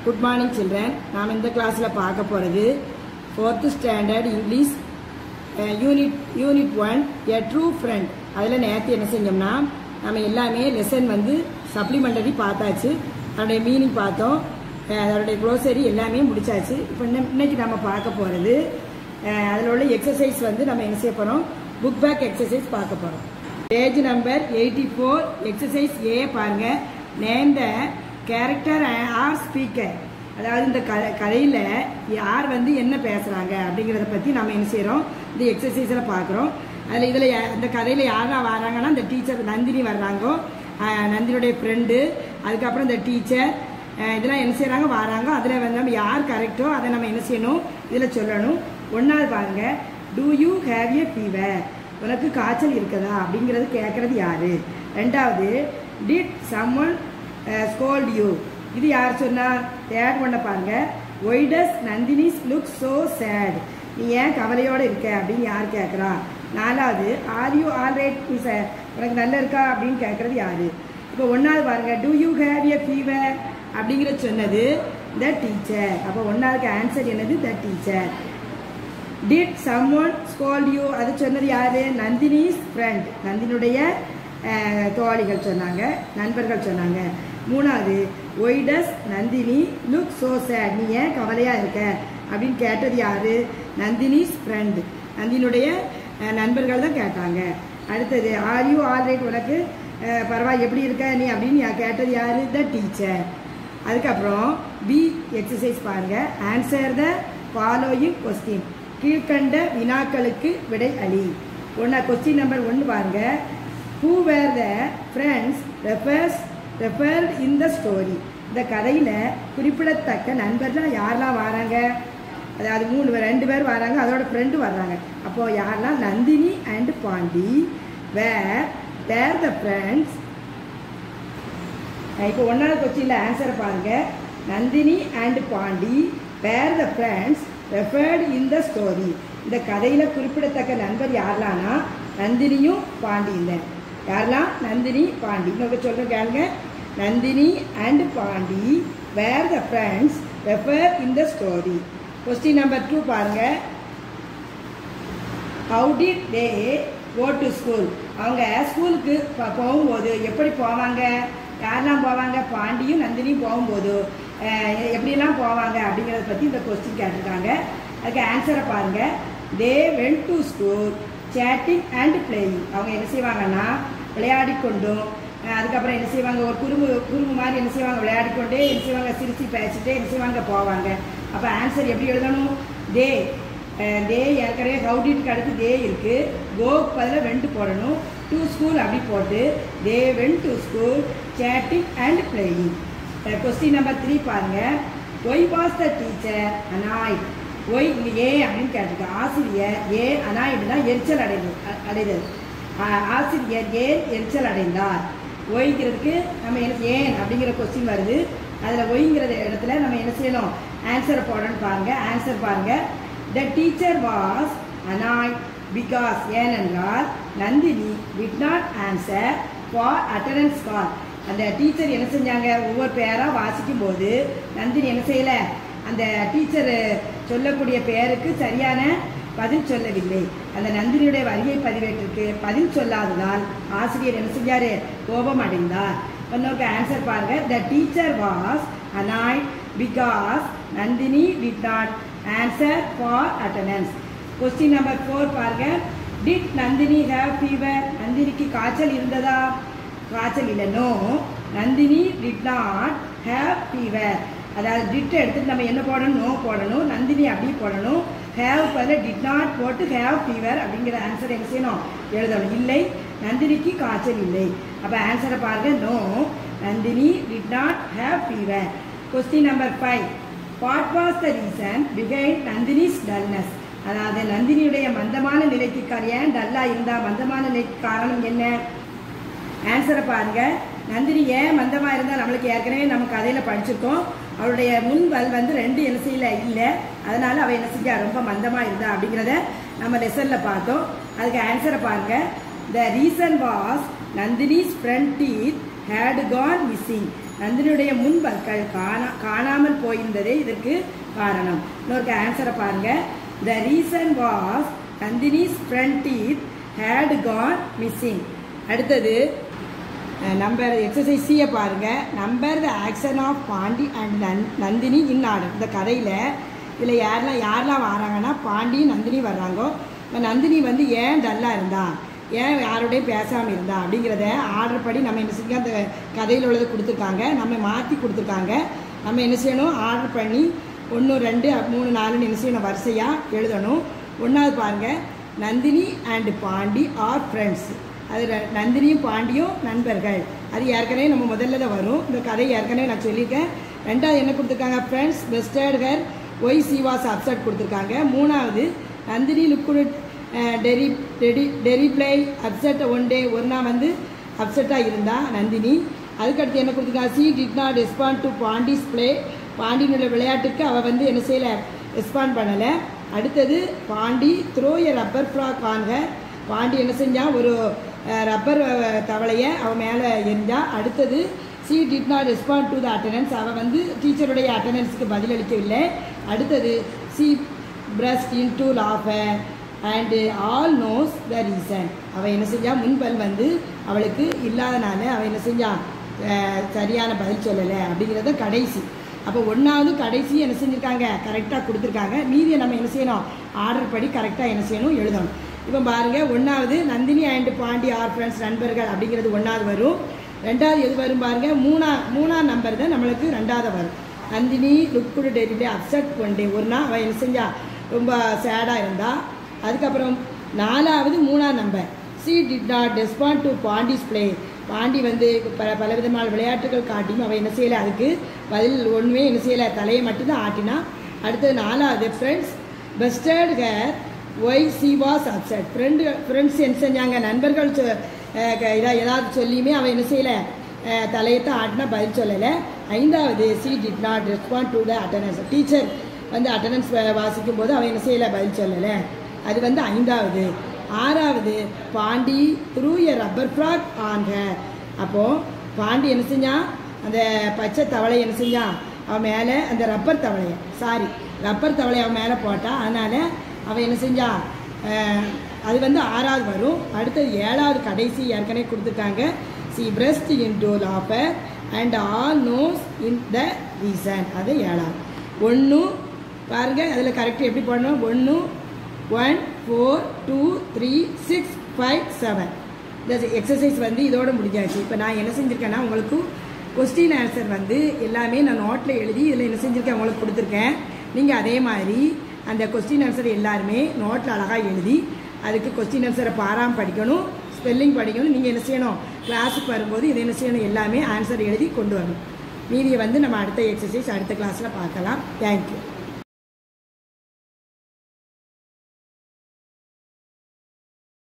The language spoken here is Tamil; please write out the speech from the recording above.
குட் மார்னிங் சில்ட்ரன் நாம் இந்த கிளாஸில் பார்க்க போகிறது fourth standard English unit unit one a true friend அதில் நேற்று என்ன செஞ்சோம்னா நம்ம எல்லாமே லெசன் வந்து சப்ளிமெண்டரி பார்த்தாச்சு அதோடைய மீனிங் பார்த்தோம் அஹ் அதோடைய க்ளோசரி எல்லாமே முடிச்சாச்சு இப்போ இன்ன- இன்னைக்கு நம்ம பார்க்க போகிறது அதில் உள்ள எக்ஸசைஸ் வந்து நம்ம என்ன செய்ய போகிறோம் புக் பேக் எக்ஸசைஸ் பார்க்க போகிறோம் page number eighty four exercise A பாருங்க name the character or speaker அதாவது இந்த க கதையில் யார் வந்து என்ன பேசுகிறாங்க அப்படிங்கிறத பற்றி நம்ம என்ன செய்கிறோம் இந்த எக்ஸசைஸில் பார்க்குறோம் அதில் இதில் இந்த கதையில் யாரெல்லாம் வராங்கன்னா இந்த டீச்சர் நந்தினி வர்றாங்கோ அஹ் நந்தினியுடைய ஃப்ரெண்டு அதுக்கப்புறம் இந்த டீச்சர் இதெல்லாம் என்ன செய்கிறாங்க வராங்க அதில் வந்து நம்ம யார் கரெக்டோ அதை நம்ம என்ன செய்யணும் இதில் சொல்லணும் ஒன்றாவது பாருங்க do you have a fever உனக்கு காய்ச்சல் இருக்குதா அப்படிங்கிறது கேட்குறது யாரு ரெண்டாவது டிட் சம்மன் ஸ்கோல்ட் யூ இது யார் சொன்னா தேர்ட் பண்ண பாருங்க why does Nandini's look so sad நீ ஏன் கவலையோட இருக்க அப்படின்னு யார் கேட்குறா நாலாவது ஆர் யூ ஆல் ரைட் உனக்கு நல்லா இருக்கா அப்படின்னு கேட்குறது யாரு இப்போ ஒன்றாவது பாருங்க do you have a fever அப்படிங்கிறது சொன்னது த டீச்சர் அப்போ ஒன்றாவதுக்கு ஆன்சர் என்னது the teacher did someone scold you அது சொன்னது யாரு நந்தினிஸ் ஃப்ரெண்ட் நந்தினுடைய அஹ், தோழிகள் சொன்னாங்க நண்பர்கள் சொன்னாங்க மூணாவது why does Nandini look so sad நீ ஏன் கவலையா இருக்க அப்படின்னு கேட்டது யாரு நந்தினிஸ் ஃப்ரெண்ட் நந்தினுடைய அஹ், நண்பர்கள் தான் கேட்டாங்க அடுத்தது ஆர் யூ ஆல் ரைட் உனக்கு அஹ், பரவாயில்ல எப்படி இருக்க நீ அப்படின்னு யா- கேட்டது யாரு த டீச்சர் அதுக்கப்புறம் பி எக்ஸசைஸ் பாருங்க ஆன்சர் த ஃபாலோயிங் கொஸ்டின் கீழ்கண்ட வினாக்களுக்கு விடை அளி ஒன்றா கொஸ்டின் நம்பர் ஒன்று பாருங்க who were the friends refers referred in the story இந்த கதையில் குறிப்பிடத்தக்க நண்பர்கள் யாரெல்லாம் வராங்க அதாவது மூணு பேர் ரெண்டு பேர் வராங்க அதோட ஃப்ரெண்டு வர்றாங்க அப்போ யாரெல்லாம் Nandini and Pandi were were the friends இப்போ ஒன்றாவது கொஸ்டினில் ஆன்சரை பாருங்க Nandini and Pandi were the friends referred in the story இந்த கதையில் குறிப்பிடத்தக்க நண்பர் யாரெல்லாம்னா நந்தினியும் பாண்டியும் தான் யாரெல்லாம் நந்தினி பாண்டி இன்னொரு சொல்கிற கேளுங்க Nandini and Pandi were the friends refer in the story question number two பாருங்க how did they go to school அவங்க ஸ்கூலுக்கு ப- போகும்போது எப்படி போவாங்க யாரெல்லாம் போவாங்க பாண்டியும் நந்தினியும் போகும்போது அஹ், எப்படியெல்லாம் போவாங்க அப்படிங்கிறத பற்றி இந்த கொஸ்டின் கேட்டிருக்காங்க அதுக்கு ஆன்சரை பாருங்க they went to school chatting and playing அவங்க என்ன செய்வாங்கன்னா விளையாடி கொண்டும் அஹ், அதுக்கப்புறம் என்ன செய்வாங்க ஒரு குறும்பு குறும்பு மாதிரி என்ன செய்வாங்க விளையாடிக்கொண்டே என்ன செய்வாங்க சிரிச்சு பேசிட்டே என்ன செய்வாங்க போவாங்க அப்போ ஆன்சர் எப்படி எழுதணும் தே அஹ் தே ஏற்கனவே ஹவுடிட்டுக்கு அடுத்து தே இருக்கு கோக்கு பதிலாக வெண்டு போடணும் டு ஸ்கூல் அப்படி போட்டு they went to school chatting and playing question number three பாருங்க why was the teacher annoyed why இங்கே ஏ அப்படின்னு கேட்டிருக்க ஆசிரியர் ஏ அனாய்டுனா எரிச்சல் அடைந்தது அ- அடைதல் ஆ- ஆசிரியர் ஏன் எரிச்சல் அடைந்தார் ஒய்ங்கிறதுக்கு நம்ம என்ன ஏன் அப்படிங்கிற கொஸ்டின் வருது அதில் ஒய்ங்கிற இடத்துல நம்ம என்ன செய்யணும் ஆன்சரை போடணும்னு பாருங்க ஆன்சர் பாருங்க the teacher was annoyed because ஏனென்றால் Nandini did not answer for attendance call அந்த டீச்சர் என்ன செஞ்சாங்க ஒவ்வொரு பேராக வாசிக்கும் போது நந்தினி என்ன செய்யலை அந்த டீச்சர் சொல்லக்கூடிய பெயருக்கு சரியான பதில் சொல்லவில்லை அந்த நந்தினியுடைய வரியை பதிவேற்றிற்கு பதில் சொல்லாததால் ஆசிரியர் என்ன செஞ்சாரு கோபம் அடைந்தார் இன்னொரு ஆன்சர் பாருங்க the teacher was annoyed because Nandini did not answer for attendance question number four பாருங்க டிட் நந்தினி ஹேவ் ஃபீவர் நந்தினிக்கு காய்ச்சல் இருந்ததா காய்ச்சல் இல்லை no Nandini did not have fever அதாவது டிட் எடுத்துட்டு நம்ம என்ன போடணும் நோ போடணும் நந்தினி அப்படி போடணும் ஹேவ் பதில் டிட் நாட் போட்டு ஹேவ் ஃபீவர் அப்படிங்கிற ஆன்சர் என்ன செய்யணும் எழுதணும் இல்லை நந்தினிக்கு காய்ச்சல் இல்லை அப்போ ஆன்சரை பாருங்க no Nandini did not have fever question number five what was the reason behind Nandini's dullness அதாவது நந்தினியுடைய மந்தமான நிலைக்கு கா- ஏன் டல்லா இருந்தா மந்தமான நிலைக்கு காரணம் என்ன ஆன்சரை பாருங்க நந்தினி ஏன் மந்தமா இருந்தா நம்மளுக்கு ஏற்கனவே நம்ம கதையில படிச்சிருக்கோம் அவளுடைய முன்வல் வந்து ரெண்டு என்ன செய்யல இல்லை அதனால அவ என்ன செஞ்சா ரொம்ப மந்தமா இருந்தா அப்படிங்கிறத நம்ம லெசன்ல பார்த்தோம் அதுக்கு ஆன்சரை பாருங்க the reason was Nandini's front teeth had gone missing நந்தினியுடைய முன்பற்கள் காணா காணாமல் போயிருந்ததே இதற்கு காரணம் இன்னொரு ஆன்சரை பாருங்க the reason was Nandini's front teeth had gone missing அடுத்தது நம்பர் எக்ஸசைஸ் சியை பாருங்க number the action of Pandi and Nandini in order இந்த கதையில் இதில் யாரெல்லாம் யாரெல்லாம் வராங்கன்னா பாண்டி நந்தினி வர்றாங்கோ இப்ப நந்தினி வந்து ஏன் டல்லாக இருந்தா ஏன் யாரோடையும் பேசாமல் இருந்தா அப்படிங்கிறத ஆர்டர் படி நம்ம என்ன செஞ்சோம் அந்த கதையில் உள்ளதை கொடுத்துருக்காங்க நம்ம மாற்றி கொடுத்துருக்காங்க நம்ம என்ன செய்யணும் ஆர்டர் பண்ணி ஒன்று ரெண்டு மூணு நாலுன்னு என்ன செய்யணும் வரிசையாக எழுதணும் ஒன்றாவது பாருங்கள் Nandini and Pandi are friends அது ர- நந்தினியும் பாண்டியும் நண்பர்கள் அது ஏற்கனவே நம்ம முதல்ல தான் வரும் இந்த கதை ஏற்கனவே நான் சொல்லியிருக்கேன் ரெண்டாவது என்ன கொடுத்துருக்காங்க friends pestered her why she was upset கொடுத்துருக்காங்க மூணாவது நந்தினி லுக்குடு டெரி டெரி டெரிப்ளை அப்செட் ஒன் டே ஒரு நாள் வந்து அப்செட்டாக இருந்தா நந்தினி அதுக்கடுத்து என்ன கொடுத்துருக்காங்க she did not respond to Pandi's play பாண்டியினுடைய விளையாட்டுக்கு அவள் வந்து என்ன செய்யலை ரெஸ்பாண்ட் பண்ணலை அடுத்தது Pandi threw a rubber frog ஆன்க பாண்டி என்ன செஞ்சான் ஒரு ரப்பர் தவளையை அவன் மேலே எரிஞ்சா அடுத்தது she did not respond to the attendance அவள் வந்து டீச்சருடைய அட்டண்டன்ஸுக்கு பதிலளிக்கவில்லை அடுத்தது she burst into laugh and all knows the reason அவள் என்ன செஞ்சா முன்பல் வந்து அவளுக்கு இல்லாதனால அவள் என்ன செஞ்சா அஹ், சரியான பதில் சொல்லலை அப்படிங்கிறத கடைசி அப்போ ஒன்றாவது கடைசி என்ன செஞ்சுருக்காங்க கரெக்டாக கொடுத்துருக்காங்க மீதியை நம்ம என்ன செய்யணும் ஆர்டர் படி கரெக்டாக என்ன செய்யணும் எழுதணும் இப்போ பாருங்க ஒன்றாவது Nandini and Pandi are friends நண்பர்கள் அப்படிங்கிறது ஒன்றாவது வரும் ரெண்டாவது எது வரும் பாருங்க மூணா மூணாம் நம்பர் தான் நம்மளுக்கு ரெண்டாவது வரும் நந்தினி லுக்குடு டெரிலே அப்செட் கொண்டே ஒரு நாள் அவள் என்ன செஞ்சா ரொம்ப சேடாக இருந்தா அதுக்கப்புறம் நாலாவது மூணாம் number she did not respond to Pandi's play Pandi வந்து பல பலவிதமான விளையாட்டுகள் காட்டியும் அவள் என்ன செய்யலை அதுக்கு பதில் ஒன்றுமே என்ன செய்யலை தலையை மட்டும்தான் ஆட்டினா அடுத்தது நாலாவது friends pestered her why she was upset friend friends என்ன செஞ்சாங்க நண்பர்கள் சொ- அஹ் க- இதா ஏதாவது சொல்லியுமே அவள் என்ன செய்யலை தலையத்தான் ஆட்டினா பதில் சொல்லலை ஐந்தாவது she did not respond to the attendance teacher வந்து அட்டண்டன்ஸ் வாசிக்கும் போது அவன் என்ன செய்யலை பதில் சொல்லலை அது வந்து ஐந்தாவது ஆறாவது Pandi threw a rubber frog on her அப்போது பாண்டி என்ன செஞ்சான் அந்த பச்சை தவளை என்ன செஞ்சான் அவன் மேலே அந்த ரப்பர் தவளையை சாரி ரப்பர் தவளையை அவன் மேலே போட்டான் அதனால் அவன் என்ன செஞ்சான் அஹ், அது வந்து ஆறாவது வரும் அடுத்தது ஏழாவது கடைசி ஏற்கனவே கொடுத்துருக்காங்க she burst into laughter and all knows in the reason அது ஏழாவது ஒன்று பாருங்க அதில் கரெக்ட் எப்படி பண்ணணும் ஒன்று one four two three six five seven இந்த எக்ஸசைஸ் வந்து இதோட முடிஞ்சாச்சு இப்போ நான் என்ன செஞ்சுருக்கேன்னா உங்களுக்கு கொஸ்டின் ஆன்சர் வந்து எல்லாமே நான் நோட்டில் எழுதி இதில் என்ன செஞ்சுருக்கேன் உங்களுக்கு கொடுத்துருக்கேன் நீங்கள் அதே மாதிரி அந்த கொஸ்டின் ஆன்சர் எல்லாருமே நோட்டில் அழகாக எழுதி அதுக்கு கொஸ்டின் ஆன்சரை பாராமல் படிக்கணும் ஸ்பெல்லிங் படிக்கணும் நீங்கள் என்ன செய்யணும் கிளாஸுக்கு வரும்போது இதை என்ன செய்யணும் எல்லாமே ஆன்சர் எழுதி கொண்டு வரணும் மீதியை வந்து நம்ம அடுத்த எக்ஸசைஸ் அடுத்த கிளாஸில் பார்க்கலாம் தேங்க்யூ